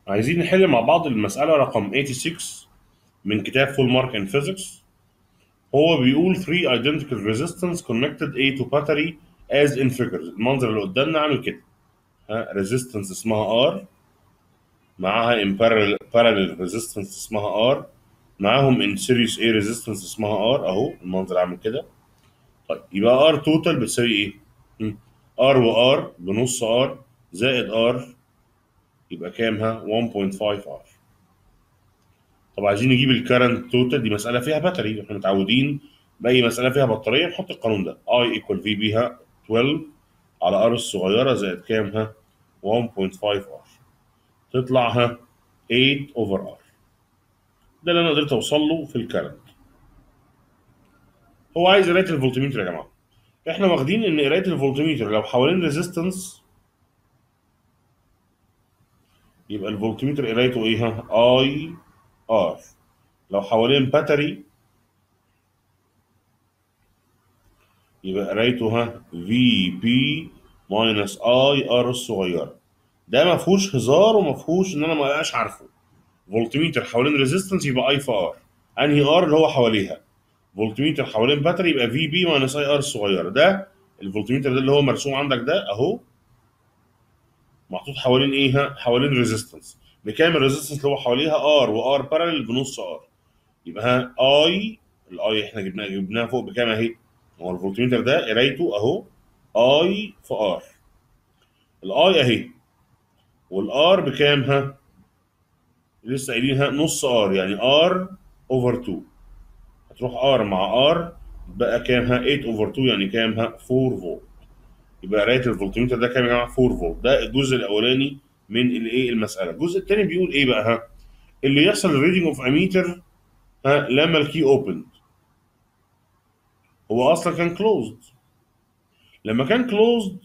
عايزين نحل مع بعض المسألة رقم 86 من كتاب فول مارك ان فيزيكس هو بيقول 3 identical resistance connected A to battery as in figures المنظر اللي قدامنا عامل كده ها resistance اسمها R معاها in parallel, parallel resistance اسمها R معاهم in series A resistance اسمها R اهو المنظر عامل كده طيب يبقى R total بتساوي ايه؟ م. R و R بنص R زائد R يبقى كام ها 1.5 ار طب عايزين نجيب الكرنت توتال دي مساله فيها باتري احنا متعودين باي مساله فيها بطاريه نحط القانون ده اي ايكوال في بي ها 12 على ار الصغيره زائد كام ها 1.5 ار تطلع ها 8 اوفر ار ده اللي انا قدرت اوصل له في الكرنت هو عايز قرايه الفولتميتر يا جماعه احنا واخدين ان قرايه الفولتميتر لو حوالين ريزيستنس يبقى الفولتميتر قرايته ايه ها اي ار لو حوالين باتري يبقى قرايته ها في بي ماينس اي ار الصغيره ده ما فيهوش هزار وما فيهوش ان انا ما بقاش عارفه فولتميتر حوالين ريزيستنس يبقى اي في ار انهي ار اللي هو حواليها فولتميتر حوالين باتري يبقى في بي ماينس اي ار الصغيره ده الفولتميتر ده اللي هو مرسوم عندك ده اهو محطوط حوالين ايه ها حوالين ريزيستنس بكام الريزيستنس اللي هو حواليها ار وار بارلل بنص ار يبقى ها اي الاي احنا جبناها جبناها فوق بكام اهي هو الفولتميتر ده قرايته اهو اي في ار الاي اهي والار بكام ها لسه قايلين ها نص ار يعني ار اوفر 2 هتروح ار مع ار بقى كام ها 8 اوفر 2 يعني كام ها 4 فولت يبقى قرايه الفولتميتر ده كام يا جماعه 4 فولت ده الجزء الاولاني من الايه المساله الجزء الثاني بيقول ايه بقى ها اللي يحصل الريدنج اوف اميتر ها لما الكي اوبند هو اصلا كان كلوزد لما كان كلوزد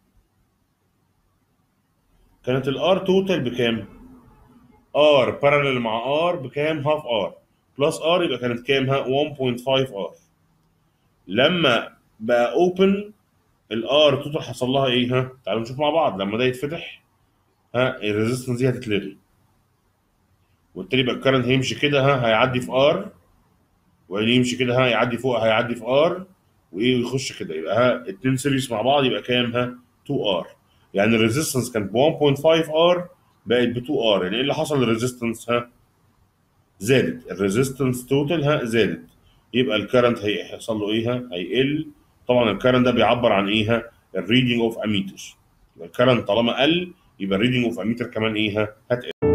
كانت الار توتال بكام ار بارلل مع ار بكام هاف ار بلس ار يبقى كانت كام ها 1.5 ار لما بقى اوبن الار توتال حصل لها ايه ها تعالوا نشوف مع بعض لما ده يتفتح ها الريزيستنس دي هتتلغي وبالتالي يبقى الكرنت هيمشي كده ها هيعدي في ار ويعني يمشي كده ها يعدي فوق هيعدي في ار وايه ويخش كده يبقى ها اتنين سيريس مع بعض يبقى كام ها 2 ار يعني الريزيستنس كانت ب 1.5 ار بقت ب 2 ار يعني ايه اللي حصل للريزيستنس ها زادت الريزيستنس توتال ها زادت يبقى الكرنت هيحصل له ايه ها هيقل طبعا الكرنت ده بيعبر عن ايه ها الريدنج اوف اميتر يبقى الكرنت طالما قل يبقى الريدنج اوف اميتر كمان ايه ها هتقل